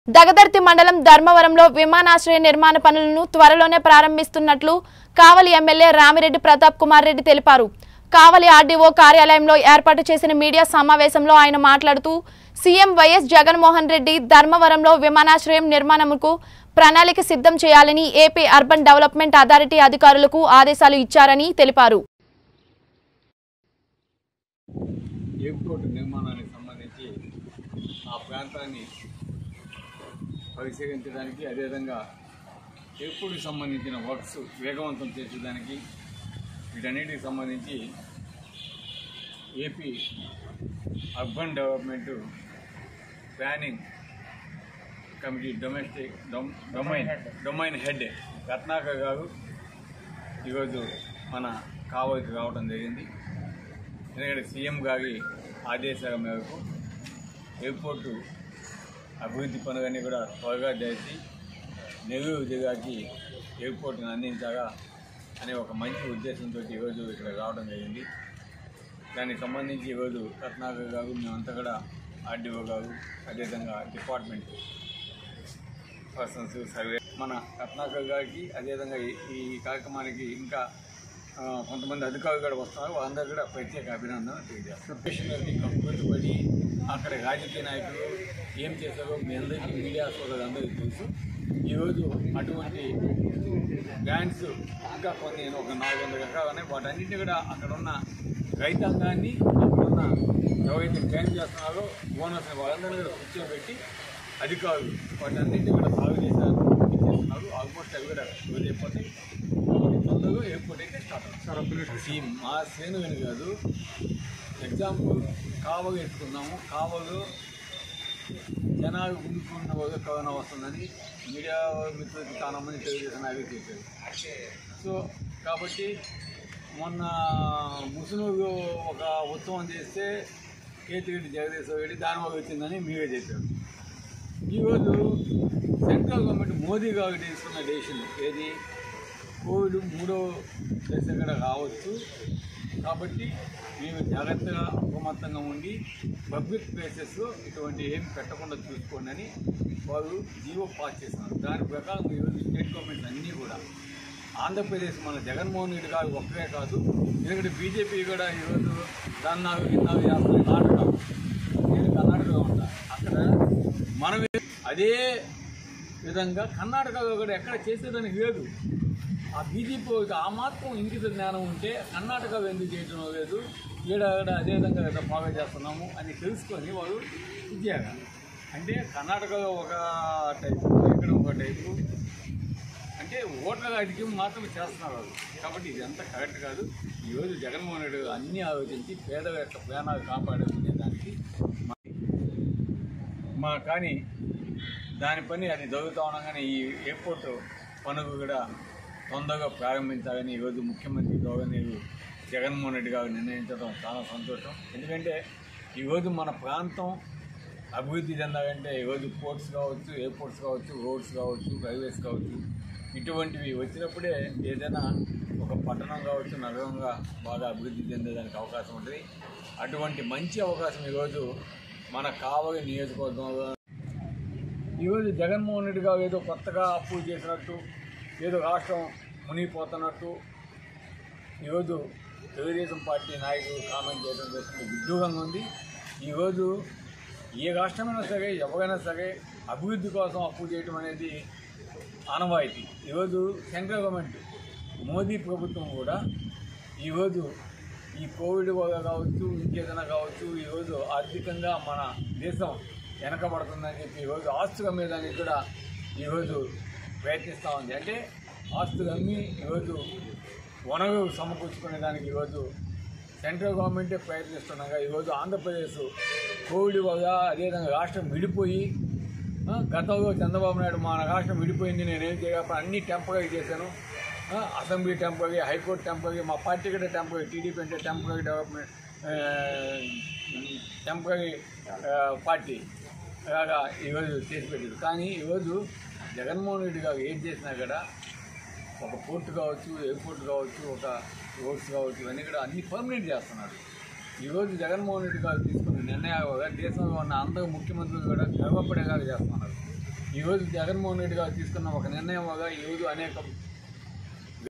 దగదర్తి మండలం ధర్మవరంలో విమానాశ్రయ నిర్మాణ పనులను త్వరలోనే ప్రారంభిస్తున్నట్లు కావలి ఎమ్మెల్యే రామిరెడ్డి ప్రతాప్ కుమార్ రెడ్డి తెలిపారు కావలి ఆర్డీఓ కార్యాలయంలో ఏర్పాటు చేసిన మీడియా సమావేశంలో ఆయన మాట్లాడుతూ సీఎం వైఎస్ జగన్మోహన్ రెడ్డి ధర్మవరంలో విమానాశ్రయం నిర్మాణముకు ప్రణాళిక సిద్ధం చేయాలని ఏపీ అర్బన్ డెవలప్మెంట్ అథారిటీ అధికారులకు ఆదేశాలు ఇచ్చారని తెలిపారు ఎయిర్పోర్ట్ నిర్మాణానికి సంబంధించి ఆ ప్రాంతాన్ని పరిశీలించడానికి అదేవిధంగా ఎయిర్పోర్ట్కి సంబంధించిన వర్క్స్ వేగవంతం చేసేదానికి వీటన్నిటికి సంబంధించి AP urban development planning committee domestic డొమ్ డొమైన్ డొమైన్ హెడ్ రత్నాకర్ గారు ఈరోజు మన కావలికి రావడం జరిగింది ఎందుకంటే సీఎం గారి ఆదేశాల మేరకు ఎయిర్పోర్టు అభివృద్ధి పనులన్నీ కూడా త్వరగా చేసి నెల్లూరు జిల్లాకి ఎయిర్పోర్ట్ని అందించాలా అనే ఒక మంచి ఉద్దేశంతో ఈరోజు ఇక్కడ రావడం జరిగింది దానికి సంబంధించి ఈరోజు రత్నాకర్ గారు మేమంతా కూడా ఆర్డీఓ గారు అదేవిధంగా డిపార్ట్మెంట్ పర్సన్స్ సర్వే మన రత్నాకర్ గారికి అదేవిధంగా ఈ- ఈ కార్యక్రమానికి ఇంకా ఆ, కొంతమంది అధికారులు కూడా వస్తున్నారు వాళ్ళందరూ కూడా ప్రత్యేక అభినందన తెలియజేస్తారు కంప్యూటర్ పడి అక్కడ రాజకీయ నాయకులు ఏం చేశారో మీ అందరికీ మీడియా సోదరులు అందరికీ తెలుసు ఈరోజు అటువంటి బ్యాండ్స్ ఇంకా కొన్ని ఒక నాలుగు వందల ఎకరాలు ఉన్నాయి వాటన్నింటినీ కూడా అక్కడ ఉన్న రైతాంగాన్ని అక్కడ ఉన్న ఎవరైతే క్లైమ్ చేస్తున్నారో ఓనర్స్ వాళ్ళందరినీ కూడా కూర్చోబెట్టి అధికారులు వాటన్నింటినీ కూడా సాగు చేశారు చేస్తున్నారు ఆల్మోస్ట్ అవి కూడా అయిపోతాయి తొందరగా ఎయిర్పోర్ట్ అయితే స్టార్ట్ అవుతుంది ఈ మా శ్రేణు అని కాదు ఎగ్జాంపుల్ కావలు ఎత్తుకున్నాము కావలు జనాలు గుండుకున్న రోజు కరోనా వస్తుందని మీడియా మిత్రులకి చాలా మంది తెలియజేసిన అవి చెప్పారు సో కాబట్టి మొన్న ముసునూరు ఒక ఉత్సవం చేస్తే కేతిరెడ్డి జగదీశ్వర రెడ్డి దానివల్ల వచ్చిందని మీరే చెప్పారు ఈరోజు సెంట్రల్ గవర్నమెంట్ మోదీ గారు తీసుకున్న డెసిషన్ ఏది కోవిడ్ మూడో దశ కూడా రావచ్చు కాబట్టి మేము జాగ్రత్తగా అప్రమత్తంగా ఉండి పబ్లిక్ ప్లేసెస్లో ఇటువంటి ఏం పెట్టకుండా చూసుకోండి అని వారు జీవో పాస్ చేస్తున్నారు దాని ప్రకారం ఈరోజు స్టేట్ గవర్నమెంట్ అన్నీ కూడా ఆంధ్రప్రదేశ్ మన జగన్మోహన్ రెడ్డి గారు ఒక్కరే కాదు ఎందుకంటే బీజేపీ కూడా ఈరోజు దాన్నాలు గిన్నాలు చేస్తున్న నాటకం నేను కర్ణాటకలో ఉంటా అక్కడ మనం అదే విధంగా కర్ణాటకలో కూడా ఎక్కడ చేసేదానికి లేదు ఆ బీజేపీ ఆ మాత్రం ఇంగిత జ్ఞానం ఉంటే కర్ణాటక ఎందుకు చేయడం లేదు ఈడ ఈడ అదే విధంగా కదా బాగా చేస్తున్నాము అని తెలుసుకొని వాళ్ళు ఇచ్చారు అంటే కర్ణాటకలో ఒక టైపు ఇక్కడ ఒక టైపు అంటే ఓట్ల వాటికి మాత్రం చేస్తున్నారు వాళ్ళు కాబట్టి ఇది అంతా కరెక్ట్ కాదు ఈరోజు జగన్మోహన్ రెడ్డి గారు అన్నీ ఆలోచించి పేదల యొక్క ప్రాణాలు కాపాడుకునే దానికి మా- మా కానీ దాని పని అది జరుగుతూ ఉండగానే ఈ ఎయిర్పోర్ట్ పనులు కూడా తొందరగా ప్రారంభించాలని ఈరోజు ముఖ్యమంత్రి గవర్నర్ జగన్మోహన్ రెడ్డి గారు నిర్ణయించడం చాలా సంతోషం ఎందుకంటే ఈరోజు మన ప్రాంతం అభివృద్ధి చెందాలంటే ఈరోజు పోర్ట్స్ కావచ్చు ఎయిర్పోర్ట్స్ కావచ్చు రోడ్స్ కావచ్చు రైల్వేస్ కావచ్చు ఇటువంటివి వచ్చినప్పుడే ఏదైనా ఒక పట్టణం కావచ్చు నగరంగా బాగా అభివృద్ధి చెందేదానికి అవకాశం ఉంటుంది అటువంటి మంచి అవకాశం ఈరోజు మన కావలి నియోజకవర్గంలో ఈరోజు జగన్మోహన్ రెడ్డి గారు ఏదో కొత్తగా అప్పు చేసినట్టు ఏదో రాష్ట్రం మునిగిపోతున్నట్టు ఈరోజు తెలుగుదేశం పార్టీ నాయకులు కామెంట్ చేయడం చేస్తున్న విడ్డూరంగా ఉంది ఈరోజు ఏ రాష్ట్రమైనా సరే ఎవరైనా సరే అభివృద్ధి కోసం అప్పు చేయడం అనేది ఆనవాయితీ ఈరోజు సెంట్రల్ గవర్నమెంట్ మోదీ ప్రభుత్వం కూడా ఈరోజు ఈ కోవిడ్ వల్ల కావచ్చు ఇంకేదైనా కావచ్చు ఈరోజు ఆర్థికంగా మన దేశం వెనకబడుతుందని చెప్పి ఈరోజు ఆస్తులు అమ్మేదానికి కూడా ఈరోజు ప్రయత్నిస్తూ ఉంది అంటే ఆస్తులు అమ్మి ఈరోజు వనరు సమకూర్చుకునే దానికి ఈరోజు సెంట్రల్ గవర్నమెంటే ప్రయత్నిస్తుండగా ఈరోజు ఆంధ్రప్రదేశ్ కోవిడ్ వల్ల అదేవిధంగా రాష్ట్రం విడిపోయి ఆ, గతంలో చంద్రబాబు నాయుడు మా రాష్ట్రం విడిపోయింది నేనేం చేయకపోతే అన్ని టెంపరీ చేశాను ఆ, అసెంబ్లీ టెంపరీ హైకోర్టు టెంపరీ మా పార్టీ కూడా టెంపరీ టీడీపీ అంటే టెంపరీ డెవలప్మెంట్ టెంపరీ పార్టీ అలాగా ఈరోజు చేసి పెట్టారు కానీ ఈరోజు జగన్మోహన్ రెడ్డి గారు ఏం చేసినా కూడా ఒక పోర్ట్ కావచ్చు ఎయిర్పోర్ట్ కావచ్చు ఒక రోడ్స్ కావచ్చు ఇవన్నీ కూడా అన్ని పర్మనెంట్ చేస్తున్నారు ఈరోజు జగన్మోహన్ రెడ్డి గారు తీసుకున్న నిర్ణయాలు వల్ల దేశంలో ఉన్న అందరూ ముఖ్యమంత్రులు కూడా గర్వపడేలాగా చేస్తున్నారు ఈరోజు జగన్మోహన్ రెడ్డి గారు తీసుకున్న ఒక నిర్ణయంగా ఈరోజు అనేక